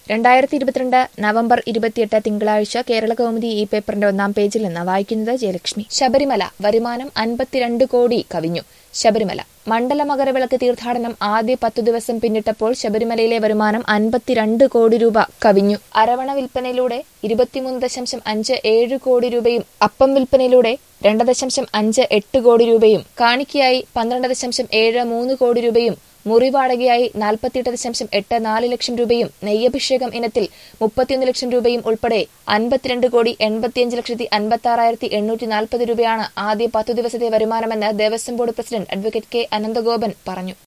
രണ്ടായിരത്തി ഇരുപത്തിരണ്ട് നവംബർ ഇരുപത്തിയെട്ട് തിങ്കളാഴ്ച കേരള കൗമുദി ഈ പേപ്പറിന്റെ ഒന്നാം പേജിൽ നിന്ന് വായിക്കുന്നത് ജയലക്ഷ്മി ശബരിമല വരുമാനം അൻപത്തിരണ്ട് കോടി കവിഞ്ഞു ശബരിമല മണ്ഡല മകരവിളക്ക് തീർത്ഥാടനം ആദ്യ പത്തു ദിവസം പിന്നിട്ടപ്പോൾ ശബരിമലയിലെ വരുമാനം അൻപത്തിരണ്ട് കോടി രൂപ കവിഞ്ഞു അരവണ വിൽപ്പനയിലൂടെ ഇരുപത്തിമൂന്ന് ദശാംശം അഞ്ച് ഏഴ് കോടി രൂപയും അപ്പം വിൽപ്പനയിലൂടെ രണ്ട് ദശാംശം അഞ്ച് എട്ട് കോടി രൂപയും കാണിക്കയായി പന്ത്രണ്ട് ദശാംശം ഏഴ് മൂന്ന് കോടി രൂപയും മുറി വാടകയായി നാൽപ്പത്തിയെട്ട് ദശാംശം എട്ട് നാല് ലക്ഷം രൂപയും നെയ്യഭിഷേകം ഇനത്തിൽ മുപ്പത്തിയൊന്ന് ലക്ഷം രൂപയും ഉൾപ്പെടെ അൻപത്തിരണ്ട് കോടി എൺപത്തിയഞ്ച് ലക്ഷത്തി അൻപത്തി ആറായിരത്തി എണ്ണൂറ്റി നാൽപ്പത് രൂപയാണ് ആദ്യ പത്തു ദിവസത്തെ വരുമാനമെന്ന് Devaswom board president advocate K Ananthagopan പറഞ്ഞു